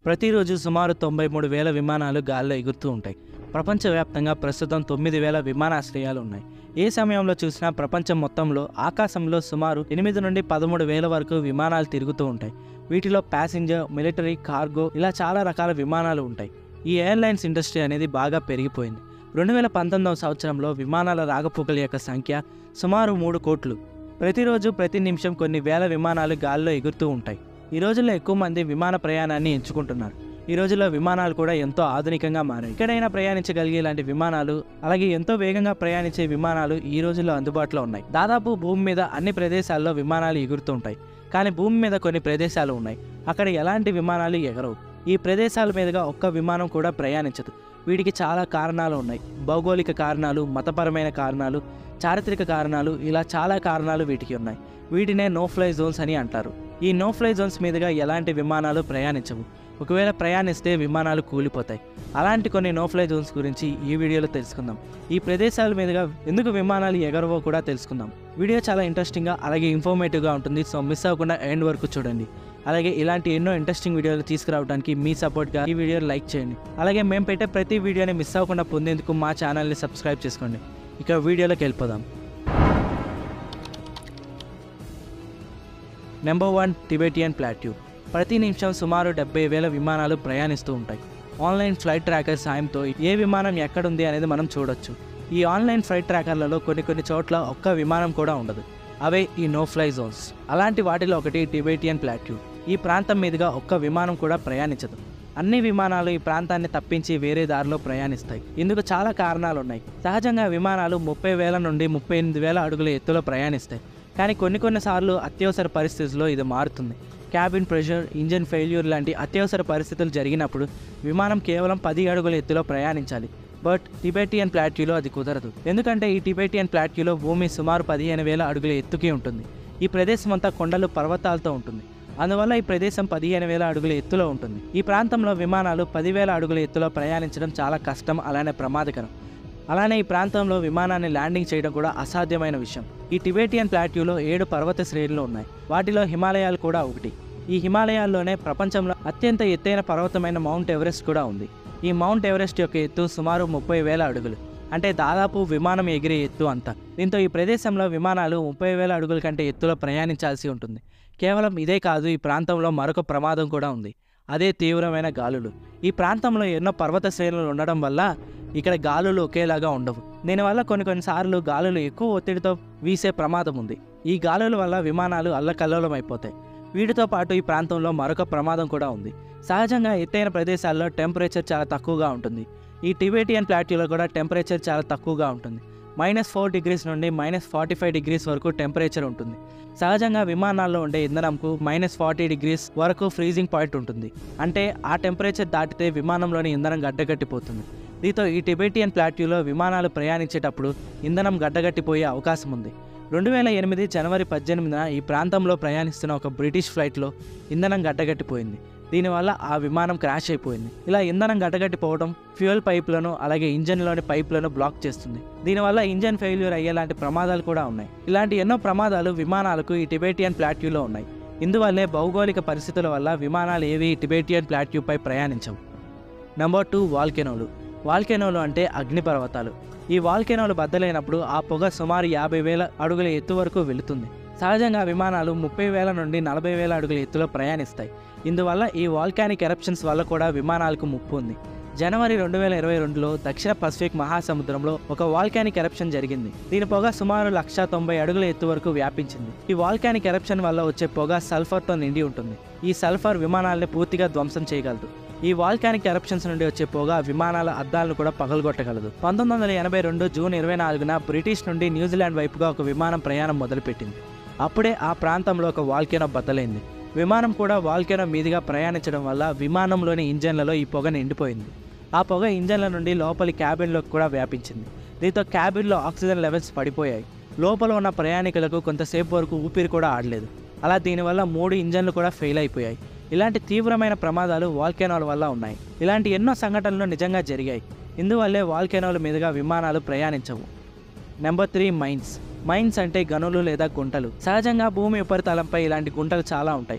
ప్రతిరోజు సుమారు తొంభై మూడు వేల విమానాలు గాల్లో ఎగురుతూ ఉంటాయి ప్రపంచవ్యాప్తంగా ప్రస్తుతం తొమ్మిది వేల విమానాశ్రయాలు ఉన్నాయి ఏ సమయంలో చూసినా ప్రపంచం మొత్తంలో ఆకాశంలో సుమారు ఎనిమిది నుండి పదమూడు వేల వరకు విమానాలు తిరుగుతూ ఉంటాయి వీటిలో ప్యాసింజర్ మిలిటరీ కార్గో ఇలా చాలా రకాల విమానాలు ఉంటాయి ఈ ఎయిర్లైన్స్ ఇండస్ట్రీ అనేది బాగా పెరిగిపోయింది రెండు వేల పంతొమ్మిదవ సంవత్సరంలో విమానాల రాకపోకల యొక్క సంఖ్య సుమారు మూడు కోట్లు ప్రతిరోజు ప్రతి నిమిషం కొన్ని వేల విమానాలు గాల్లో ఎగురుతూ ఉంటాయి ఈ రోజుల్లో ఎక్కువ మంది విమాన ప్రయాణాన్ని ఎంచుకుంటున్నారు ఈ రోజుల్లో విమానాలు కూడా ఎంతో ఆధునికంగా మారాయి ఎక్కడైనా ప్రయాణించగలిగే ఇలాంటి విమానాలు అలాగే ఎంతో వేగంగా ప్రయాణించే విమానాలు ఈ రోజుల్లో అందుబాటులో ఉన్నాయి దాదాపు భూమి మీద అన్ని ప్రదేశాల్లో విమానాలు ఎగురుతూ ఉంటాయి కానీ భూమి మీద కొన్ని ప్రదేశాలు ఉన్నాయి అక్కడ ఎలాంటి విమానాలు ఎగరవు ఈ ప్రదేశాల మీదుగా ఒక్క విమానం కూడా ప్రయాణించదు వీటికి చాలా కారణాలు ఉన్నాయి భౌగోళిక కారణాలు మతపరమైన కారణాలు చారిత్రక కారణాలు ఇలా చాలా కారణాలు వీటికి ఉన్నాయి వీటినే నో ఫ్లై జోన్స్ అని అంటారు ఈ నో ఫ్లై జోన్స్ మీదుగా ఎలాంటి విమానాలు ప్రయాణించవు ఒకవేళ ప్రయాణిస్తే విమానాలు కూలిపోతాయి అలాంటి కొన్ని నో ఫ్లై జోన్స్ గురించి ఈ వీడియోలో తెలుసుకుందాం ఈ ప్రదేశాల మీదుగా ఎందుకు విమానాలు ఎగరవో కూడా తెలుసుకుందాం వీడియో చాలా ఇంట్రెస్టింగ్గా అలాగే ఇన్ఫర్మేటివ్గా ఉంటుంది సో మిస్ అవ్వకుండా ఎండ్ వరకు చూడండి అలాగే ఇలాంటి ఎన్నో ఇంట్రెస్టింగ్ వీడియోలు తీసుకురావడానికి మీ సపోర్ట్గా ఈ వీడియోని లైక్ చేయండి అలాగే మేము పెట్టే ప్రతి వీడియోని మిస్ అవ్వకుండా పొందేందుకు మా ఛానల్ని సబ్స్క్రైబ్ చేసుకోండి ఇక వీడియోలోకి వెళ్ళిపోదాం నెంబర్ వన్ టిబెటియన్ ప్లాట్యూ ప్రతి నిమిషం సుమారు డెబ్బై వేల విమానాలు ప్రయాణిస్తూ ఉంటాయి ఆన్లైన్ ఫ్లైట్ ట్రాకర్ సాయంతో ఏ విమానం ఎక్కడుంది అనేది మనం చూడొచ్చు ఈ ఆన్లైన్ ఫ్లైట్ ట్రాకర్లలో కొన్ని కొన్ని చోట్ల ఒక్క విమానం కూడా ఉండదు అవే ఈ నో ఫ్లై జోన్స్ అలాంటి వాటిలో ఒకటి టిబెటియన్ ప్లాట్యూ ఈ ప్రాంతం మీదుగా ఒక్క విమానం కూడా ప్రయాణించదు అన్ని విమానాలు ఈ ప్రాంతాన్ని తప్పించి వేరే దారిలో ప్రయాణిస్తాయి ఇందుకు చాలా కారణాలు ఉన్నాయి సహజంగా విమానాలు ముప్పై వేల నుండి ముప్పై ఎనిమిది వేల అడుగుల ఎత్తులో ప్రయాణిస్తాయి కానీ కొన్ని కొన్నిసార్లు అత్యవసర పరిస్థితుల్లో ఇది మారుతుంది క్యాబిన్ ప్రెషర్ ఇంజిన్ ఫెయిల్యూర్ లాంటి అత్యవసర పరిస్థితులు జరిగినప్పుడు విమానం కేవలం పది అడుగుల ఎత్తులో ప్రయాణించాలి బట్ టిబెటియన్ ప్లాట్యూలో అది కుదరదు ఎందుకంటే ఈ టిబెటియన్ ప్లాట్యూలో భూమి సుమారు పదిహేను వేల అడుగుల ఎత్తుకి ఉంటుంది ఈ ప్రదేశం అంతా కొండలు పర్వతాలతో ఉంటుంది అందువల్ల ఈ ప్రదేశం పదిహేను వేల అడుగుల ఎత్తులో ఉంటుంది ఈ ప్రాంతంలో విమానాలు పదివేల అడుగుల ఎత్తులో ప్రయాణించడం చాలా కష్టం అలానే ప్రమాదకరం అలానే ఈ ప్రాంతంలో విమానాన్ని ల్యాండింగ్ చేయడం కూడా అసాధ్యమైన విషయం ఈ టిబెటియన్ ప్లాట్యూలో ఏడు పర్వత శ్రేణులు ఉన్నాయి వాటిలో హిమాలయాలు కూడా ఒకటి ఈ హిమాలయాల్లోనే ప్రపంచంలో అత్యంత ఎత్తైన పర్వతమైన మౌంట్ ఎవరెస్ట్ కూడా ఉంది ఈ మౌంట్ ఎవరెస్ట్ యొక్క ఎత్తు సుమారు ముప్పై వేల అడుగులు అంటే దాదాపు విమానం ఎగిరే ఎత్తు అంతా దీంతో ఈ ప్రదేశంలో విమానాలు ముప్పై వేల అడుగుల కంటే ఎత్తులో ప్రయాణించాల్సి ఉంటుంది కేవలం ఇదే కాదు ఈ ప్రాంతంలో మరొక ప్రమాదం కూడా ఉంది అదే తీవ్రమైన గాలులు ఈ ప్రాంతంలో ఎన్నో పర్వత శ్రేణులు ఉండడం వల్ల ఇక్కడ గాలులు ఒకేలాగా ఉండవు దీనివల్ల కొన్ని కొన్నిసార్లు గాలులు ఎక్కువ ఒత్తిడితో వీసే ప్రమాదం ఉంది ఈ గాలుల వల్ల విమానాలు అల్లకల్లోలం అయిపోతాయి వీటితో పాటు ఈ ప్రాంతంలో మరొక ప్రమాదం కూడా ఉంది సహజంగా ఎత్తైన ప్రదేశాల్లో టెంపరేచర్ చాలా తక్కువగా ఉంటుంది ఈ టిబెటియన్ ప్లాట్యూలో కూడా టెంపరేచర్ చాలా తక్కువగా ఉంటుంది మైనస్ ఫోర్ డిగ్రీస్ నుండి మైనస్ ఫార్టీ ఫైవ్ డిగ్రీస్ వరకు టెంపరేచర్ ఉంటుంది సహజంగా విమానాల్లో ఉండే ఇంధనంకు మైనస్ ఫార్టీ డిగ్రీస్ వరకు ఫ్రీజింగ్ పాయింట్ ఉంటుంది అంటే ఆ టెంపరేచర్ దాటితే విమానంలోని ఇంధనం గడ్డగట్టిపోతుంది దీంతో ఈ టిబెటియన్ ప్లాట్యూలో విమానాలు ప్రయాణించేటప్పుడు ఇంధనం గడ్డగట్టిపోయే అవకాశం ఉంది రెండు వేల ఎనిమిది జనవరి పద్దెనిమిదిన ఈ ప్రాంతంలో ప్రయాణిస్తున్న ఒక బ్రిటిష్ ఫ్లైట్లో ఇంధనం గడ్డగట్టిపోయింది దీనివల్ల ఆ విమానం క్రాష్ అయిపోయింది ఇలా ఇంధనం గడ్డగట్టిపోవడం ఫ్యూయల్ పైపులను అలాగే ఇంజన్లోని పైపులను బ్లాక్ చేస్తుంది దీనివల్ల ఇంజన్ ఫెయిల్యూర్ అయ్యేలాంటి ప్రమాదాలు కూడా ఉన్నాయి ఇలాంటి ఎన్నో ప్రమాదాలు విమానాలకు ఈ టిబెటియన్ ప్లాట్యూలో ఉన్నాయి ఇందువల్లే భౌగోళిక పరిస్థితుల వల్ల విమానాలు ఏవి ఈ టిబెటియన్ ప్లాట్యూపై ప్రయాణించవు నెంబర్ టూ వాల్కెనోలు వాల్కెనోలు అంటే అగ్నిపర్వతాలు ఈ వాల్కెనోలు బద్దలైనప్పుడు ఆ పొగ సుమారు యాభై వేల అడుగుల ఎత్తు వరకు వెళుతుంది సహజంగా విమానాలు ముప్పై వేల నుండి నలభై వేల అడుగుల ఎత్తులో ప్రయాణిస్తాయి ఇందువల్ల ఈ వాల్కానిక్ ఎరప్షన్స్ వల్ల కూడా విమానాలకు ముప్పు ఉంది జనవరి రెండు వేల ఇరవై రెండులో దక్షిణ పసిఫిక్ మహాసముద్రంలో ఒక వాల్కానిక్ ఎరప్షన్ జరిగింది దీని పొగ సుమారు లక్ష తొంభై అడుగుల ఎత్తు వరకు వ్యాపించింది ఈ వాల్కానిక్ ఎరప్షన్ వల్ల వచ్చే పొగ సల్ఫర్తో నిండి ఉంటుంది ఈ సల్ఫర్ విమానాల్ని పూర్తిగా ధ్వంసం చేయగలదు ఈ వాల్కానిక్ ఎరప్షన్స్ నుండి వచ్చే పొగ విమానాల అద్దాలను కూడా పగలగొట్టగలదు పంతొమ్మిది వందల ఎనభై రెండు జూన్ ఇరవై నాలుగున బ్రిటిష్ నుండి న్యూజిలాండ్ వైపుగా ఒక విమానం ప్రయాణం మొదలుపెట్టింది అప్పుడే ఆ ప్రాంతంలో ఒక వాల్కెనో బద్దలైంది విమానం కూడా వాల్కెనో మీదుగా ప్రయాణించడం వల్ల విమానంలోని ఇంజన్లలో ఈ పొగ నిండిపోయింది ఆ పొగ ఇంజన్ల నుండి లోపలి క్యాబిన్లోకి కూడా వ్యాపించింది దీంతో క్యాబిన్లో ఆక్సిజన్ లెవెల్స్ పడిపోయాయి లోపల ఉన్న ప్రయాణికులకు కొంతసేపు వరకు ఊపిరి కూడా ఆడలేదు అలా దీనివల్ల మూడు ఇంజన్లు కూడా ఫెయిల్ అయిపోయాయి ఇలాంటి తీవ్రమైన ప్రమాదాలు వాల్కెనోల వల్ల ఉన్నాయి ఇలాంటి ఎన్నో సంఘటనలు నిజంగా జరిగాయి ఇందువల్లే వాల్కెనోల మీదుగా విమానాలు ప్రయాణించవు నెంబర్ త్రీ మైన్స్ మైన్స్ అంటే గనులు లేదా గుంటలు సహజంగా భూమి ఉపరితలంపై ఇలాంటి గుంటలు చాలా ఉంటాయి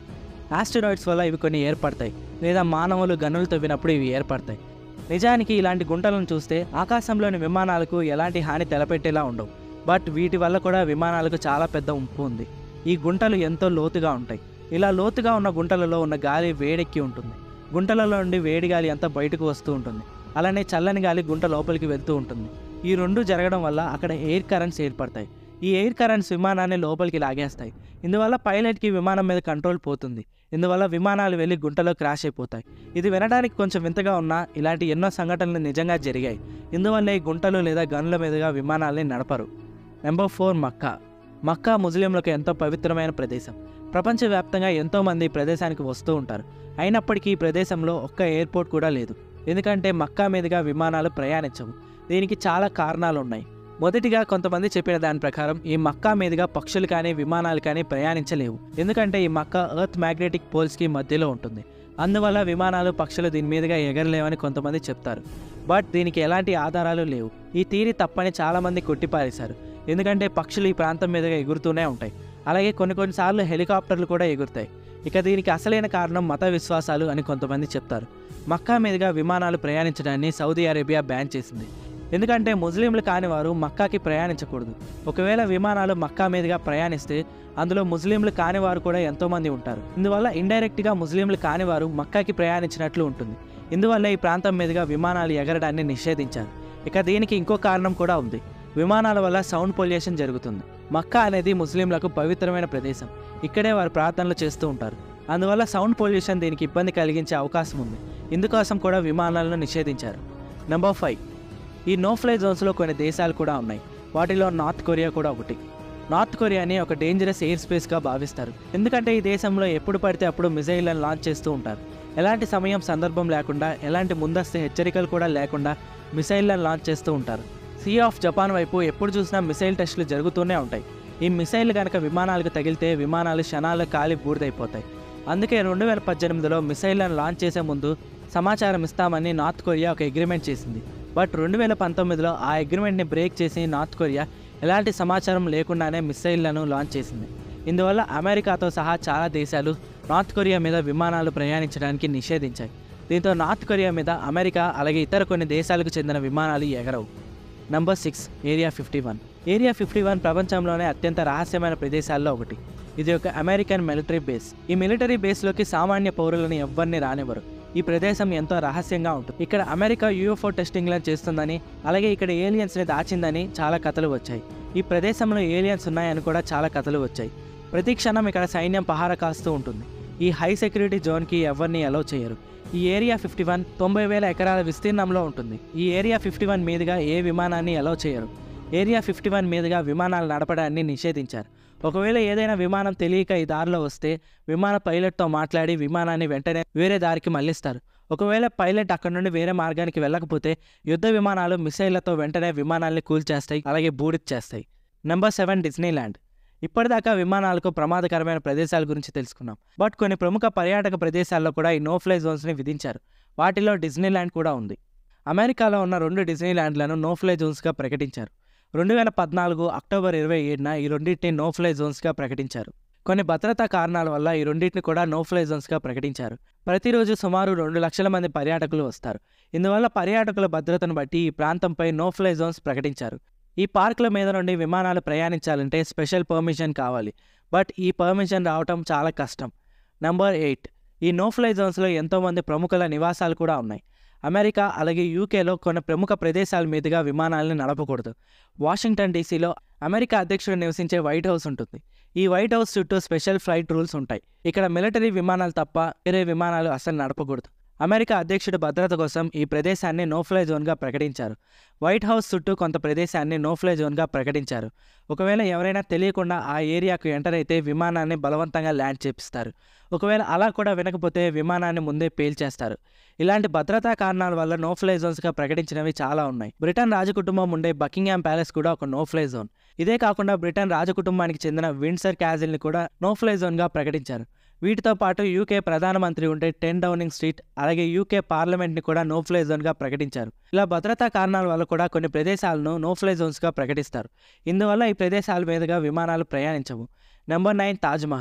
ఆస్టిరాయిడ్స్ వల్ల ఇవి కొన్ని ఏర్పడతాయి లేదా మానవులు గనులు తవ్వినప్పుడు ఇవి ఏర్పడతాయి నిజానికి ఇలాంటి గుంటలను చూస్తే ఆకాశంలోని విమానాలకు ఎలాంటి హాని తలపెట్టేలా ఉండవు బట్ వీటి వల్ల కూడా విమానాలకు చాలా పెద్ద ఉంపు ఉంది ఈ గుంటలు ఎంతో లోతుగా ఉంటాయి ఇలా లోతుగా ఉన్న గుంటలలో ఉన్న గాలి వేడెక్కి ఉంటుంది గుంటలలో నుండి వేడి గాలి అంతా బయటకు వస్తూ ఉంటుంది అలానే చల్లని గాలి గుంట లోపలికి వెళ్తూ ఉంటుంది ఈ రెండు జరగడం వల్ల అక్కడ ఎయిర్ కరెంట్స్ ఏర్పడతాయి ఈ ఎయిర్ కరెంట్స్ విమానాన్ని లోపలికి లాగేస్తాయి ఇందువల్ల పైలట్కి విమానం మీద కంట్రోల్ పోతుంది ఇందువల్ల విమానాలు వెళ్ళి గుంటలో క్రాష్ అయిపోతాయి ఇది వినడానికి కొంచెం వింతగా ఉన్నా ఇలాంటి ఎన్నో సంఘటనలు నిజంగా జరిగాయి ఇందువల్ల ఈ గుంటలు లేదా గనుల మీదుగా విమానాల్ని నడపరు నెంబర్ ఫోర్ మక్కా మక్కా ముస్లింలకు ఎంతో పవిత్రమైన ప్రదేశం ప్రపంచవ్యాప్తంగా ఎంతోమంది ఈ ప్రదేశానికి వస్తూ ఉంటారు అయినప్పటికీ ఈ ప్రదేశంలో ఒక్క ఎయిర్పోర్ట్ కూడా లేదు ఎందుకంటే మక్కా మీదుగా విమానాలు ప్రయాణించవు దీనికి చాలా కారణాలు ఉన్నాయి మొదటిగా కొంతమంది చెప్పిన దాని ప్రకారం ఈ మక్కా మీదుగా పక్షులు కానీ విమానాలు కానీ ప్రయాణించలేవు ఎందుకంటే ఈ మక్కా ఎర్త్ మ్యాగ్నెటిక్ పోల్స్కి మధ్యలో ఉంటుంది అందువల్ల విమానాలు పక్షులు దీని మీదుగా ఎగరలేవని కొంతమంది చెప్తారు బట్ దీనికి ఎలాంటి ఆధారాలు లేవు ఈ తీరి తప్పని చాలామంది కొట్టిపారేశారు ఎందుకంటే పక్షులు ఈ ప్రాంతం మీదుగా ఎగురుతూనే ఉంటాయి అలాగే కొన్ని కొన్నిసార్లు హెలికాప్టర్లు కూడా ఎగురుతాయి ఇక దీనికి అసలైన కారణం మత విశ్వాసాలు అని కొంతమంది చెప్తారు మక్కా మీదుగా విమానాలు ప్రయాణించడాన్ని సౌదీ అరేబియా బ్యాన్ చేసింది ఎందుకంటే ముస్లింలు కాని వారు మక్కాకి ప్రయాణించకూడదు ఒకవేళ విమానాలు మక్కా మీదుగా ప్రయాణిస్తే అందులో ముస్లింలు కాని వారు కూడా ఎంతోమంది ఉంటారు ఇందువల్ల ఇండైరెక్ట్గా ముస్లింలు కాని వారు మక్కాకి ప్రయాణించినట్లు ఉంటుంది ఇందువల్ల ఈ ప్రాంతం మీదుగా విమానాలు ఎగరడాన్ని నిషేధించారు ఇక దీనికి ఇంకో కారణం కూడా ఉంది విమానాల వల్ల సౌండ్ పొల్యూషన్ జరుగుతుంది మక్కా అనేది ముస్లింలకు పవిత్రమైన ప్రదేశం ఇక్కడే వారు ప్రార్థనలు చేస్తూ ఉంటారు అందువల్ల సౌండ్ పొల్యూషన్ దీనికి ఇబ్బంది కలిగించే అవకాశం ఉంది ఇందుకోసం కూడా విమానాలను నిషేధించారు నెంబర్ ఫైవ్ ఈ నో ఫ్లై జోన్స్లో కొన్ని దేశాలు కూడా ఉన్నాయి వాటిలో నార్త్ కొరియా కూడా ఒకటి నార్త్ కొరియాని ఒక డేంజరస్ ఎయిర్ స్పేస్గా భావిస్తారు ఎందుకంటే ఈ దేశంలో ఎప్పుడు పడితే అప్పుడు మిజైళ్లను లాంచ్ చేస్తూ ఉంటారు ఎలాంటి సమయం సందర్భం లేకుండా ఎలాంటి ముందస్తు హెచ్చరికలు కూడా లేకుండా మిసైళ్లను లాంచ్ చేస్తూ ఉంటారు సీ ఆఫ్ జపాన్ వైపు ఎప్పుడు చూసినా మిసైల్ టెస్టులు జరుగుతూనే ఉంటాయి ఈ మిసైల్ కనుక విమానాలకు తగిలితే విమానాలు క్షణాల్లో కాలి బూడిదైపోతాయి అందుకే రెండు వేల పద్దెనిమిదిలో మిసైళ్లను లాంచ్ చేసే ముందు సమాచారం ఇస్తామని నార్త్ కొరియా ఒక అగ్రిమెంట్ చేసింది బట్ రెండు వేల పంతొమ్మిదిలో ఆ అగ్రిమెంట్ని బ్రేక్ చేసి నార్త్ కొరియా ఎలాంటి సమాచారం లేకుండానే మిసైళ్లను లాంచ్ చేసింది ఇందువల్ల అమెరికాతో సహా చాలా దేశాలు నార్త్ కొరియా మీద విమానాలు ప్రయాణించడానికి నిషేధించాయి దీంతో నార్త్ కొరియా మీద అమెరికా అలాగే ఇతర కొన్ని దేశాలకు చెందిన విమానాలు ఎగరవు number six area fifty one area fifty one ప్రపంచంలోనే అత్యంత రహస్యమైన ప్రదేశాల్లో ఒకటి ఇది ఒక అమెరికన్ మిలిటరీ బేస్ ఈ మిలిటరీ బేస్లోకి సామాన్య పౌరులను ఎవ్వరిని రానివ్వరు ఈ ప్రదేశం ఎంతో రహస్యంగా ఉంటుంది ఇక్కడ అమెరికా యూఎఫ్ఓ టెస్టింగ్లను చేస్తుందని అలాగే ఇక్కడ ఏలియన్స్ని దాచిందని చాలా కథలు వచ్చాయి ఈ ప్రదేశంలో ఏలియన్స్ ఉన్నాయని కూడా చాలా కథలు వచ్చాయి ప్రతి క్షణం ఇక్కడ సైన్యం పహార కాస్తూ ఉంటుంది ఈ హై సెక్యూరిటీ జోన్కి ఎవరిని అలౌ చేయరు ఈ ఏరియా ఫిఫ్టీ వన్ తొంభై వేల ఎకరాల విస్తీర్ణంలో ఉంటుంది ఈ ఏరియా ఫిఫ్టీ వన్ మీదుగా ఏ విమానాన్ని అలౌ చేయరు ఏరియా ఫిఫ్టీ వన్ మీదుగా విమానాలు నడపడాన్ని నిషేధించారు ఒకవేళ ఏదైనా విమానం తెలియక ఈ దారిలో వస్తే విమాన పైలట్తో మాట్లాడి విమానాన్ని వెంటనే వేరే దారికి మళ్లిస్తారు ఒకవేళ పైలట్ అక్కడ నుండి వేరే మార్గానికి వెళ్ళకపోతే యుద్ధ విమానాలు మిసైళ్లతో వెంటనే విమానాల్ని కూల్చేస్తాయి అలాగే బూడిద చేస్తాయి నెంబర్ సెవెన్ డిస్నీల్యాండ్ ఇప్పటిదాకా విమానాలకు ప్రమాదకరమైన ప్రదేశాల గురించి తెలుసుకున్నాం బట్ కొన్ని ప్రముఖ పర్యాటక ప్రదేశాల్లో కూడా ఈ నో ఫ్లై జోన్స్ని విధించారు వాటిలో డిస్నీల్యాండ్ కూడా ఉంది అమెరికాలో ఉన్న రెండు డిస్నీల్యాండ్లను నో ఫ్లై జోన్స్గా ప్రకటించారు రెండు వేల పద్నాలుగు అక్టోబర్ ఇరవై ఏడున ఈ రెండింటిని నో ఫ్లై జోన్స్గా ప్రకటించారు కొన్ని భద్రతా కారణాల వల్ల ఈ రెండింటిని కూడా నో ఫ్లై జోన్స్గా ప్రకటించారు ప్రతిరోజు సుమారు రెండు లక్షల మంది పర్యాటకులు వస్తారు ఇందువల్ల పర్యాటకుల భద్రతను బట్టి ఈ ప్రాంతంపై నో ఫ్లై జోన్స్ ప్రకటించారు ఈ పార్కుల మీద నుండి విమానాలు ప్రయాణించాలంటే స్పెషల్ పర్మిషన్ కావాలి బట్ ఈ పర్మిషన్ రావటం చాలా కష్టం నంబర్ ఎయిట్ ఈ నో ఫ్లై జోన్స్లో ఎంతోమంది ప్రముఖుల నివాసాలు కూడా ఉన్నాయి అమెరికా అలాగే యూకేలో కొన్ని ప్రముఖ ప్రదేశాల మీదుగా విమానాలను నడపకూడదు వాషింగ్టన్ డీసీలో అమెరికా అధ్యక్షుడు నివసించే వైట్ హౌస్ ఉంటుంది ఈ వైట్ హౌస్ చుట్టూ స్పెషల్ ఫ్లైట్ రూల్స్ ఉంటాయి ఇక్కడ మిలిటరీ విమానాలు తప్ప వేరే విమానాలు అసలు నడపకూడదు అమెరికా అధ్యక్షుడి భద్రత కోసం ఈ ప్రదేశాన్ని నోఫ్లై జోన్గా ప్రకటించారు వైట్ హౌస్ చుట్టూ కొంత ప్రదేశాన్ని నోఫ్లై జోన్గా ప్రకటించారు ఒకవేళ ఎవరైనా తెలియకుండా ఆ ఏరియాకు ఎంటర్ అయితే విమానాన్ని బలవంతంగా ల్యాండ్ చేపిస్తారు ఒకవేళ అలా కూడా వినకపోతే విమానాన్ని ముందే పేల్చేస్తారు ఇలాంటి భద్రతా కారణాల వల్ల నో ఫ్లై జోన్స్గా ప్రకటించినవి చాలా ఉన్నాయి బ్రిటన్ రాజకుటుంబం ఉండే బకింగ్హామ్ ప్యాలెస్ కూడా ఒక నో ఫ్లై జోన్ ఇదే కాకుండా బ్రిటన్ రాజకుటుంబానికి చెందిన విండ్సర్ క్యాజిల్ని కూడా నో ఫ్లై జోన్గా ప్రకటించారు వీటితో పాటు యూకే ప్రధానమంత్రి ఉండే టెన్ డౌనింగ్ స్ట్రీట్ అలాగే యూకే పార్లమెంట్ని కూడా నో ఫ్లై జోన్గా ప్రకటించారు ఇలా భద్రతా కారణాల వల్ల కూడా కొన్ని ప్రదేశాలను నో ఫ్లై జోన్స్గా ప్రకటిస్తారు ఇందువల్ల ఈ ప్రదేశాల మీదుగా విమానాలు ప్రయాణించవు నెంబర్ నైన్ తాజ్మహల్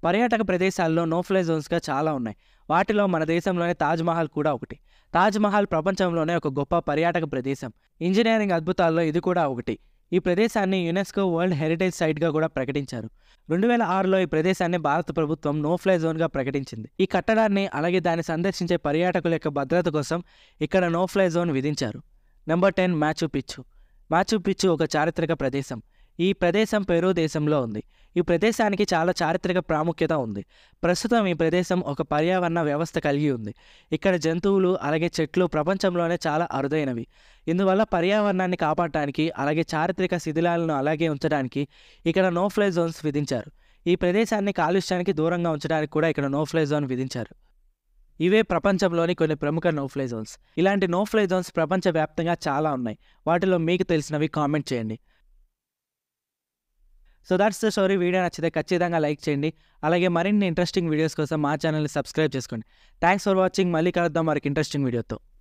పర్యాటక ప్రదేశాల్లో నో ఫ్లై జోన్స్గా చాలా ఉన్నాయి వాటిలో మన దేశంలోనే తాజ్మహల్ కూడా ఒకటి తాజ్మహల్ ప్రపంచంలోనే ఒక గొప్ప పర్యాటక ప్రదేశం ఇంజనీరింగ్ అద్భుతాల్లో ఇది కూడా ఒకటి ఈ ప్రదేశాన్ని యునెస్కో వరల్డ్ హెరిటేజ్ సైట్గా కూడా ప్రకటించారు రెండు వేల ఆరులో ఈ ప్రదేశాన్ని భారత ప్రభుత్వం నో ఫ్లై జోన్గా ప్రకటించింది ఈ కట్టడాన్ని అలాగే దాన్ని సందర్శించే పర్యాటకుల యొక్క భద్రత కోసం ఇక్కడ నో ఫ్లై జోన్ విధించారు number ten Machu Picchu Machu Picchu ఒక చారిత్రక ప్రదేశం ఈ ప్రదేశం పెరూ దేశంలో ఉంది ఈ ప్రదేశానికి చాలా చారిత్రక ప్రాముఖ్యత ఉంది ప్రస్తుతం ఈ ప్రదేశం ఒక పర్యావరణ వ్యవస్థ కలిగి ఉంది ఇక్కడ జంతువులు అలాగే చెట్లు ప్రపంచంలోనే చాలా అరుదైనవి ఇందువల్ల పర్యావరణాన్ని కాపాడటానికి అలాగే చారిత్రక శిథిలాలను అలాగే ఉంచడానికి ఇక్కడ నో ఫ్లై జోన్స్ విధించారు ఈ ప్రదేశాన్ని కాలుష్యానికి దూరంగా ఉంచడానికి కూడా ఇక్కడ నో ఫ్లై జోన్ విధించారు ఇవే ప్రపంచంలోని కొన్ని ప్రముఖ నో ఫ్లై జోన్స్ ఇలాంటి నో ఫ్లై జోన్స్ ప్రపంచవ్యాప్తంగా చాలా ఉన్నాయి వాటిలో మీకు తెలిసినవి కామెంట్ చేయండి సో దాట్స్ ద స్టోరీ వీడియో నచ్చితే ఖచ్చితంగా లైక్ చేయండి అలాగే మరిన్ని ఇంట్రెస్టింగ్ వీడియోస్ కోసం మా ఛానల్ని సబ్స్క్రైబ్ చేసుకోండి థ్యాంక్స్ ఫర్ వాచింగ్ మళ్ళీ కలుద్దాం మరికి ఇంట్రెస్టింగ్ వీడియోతో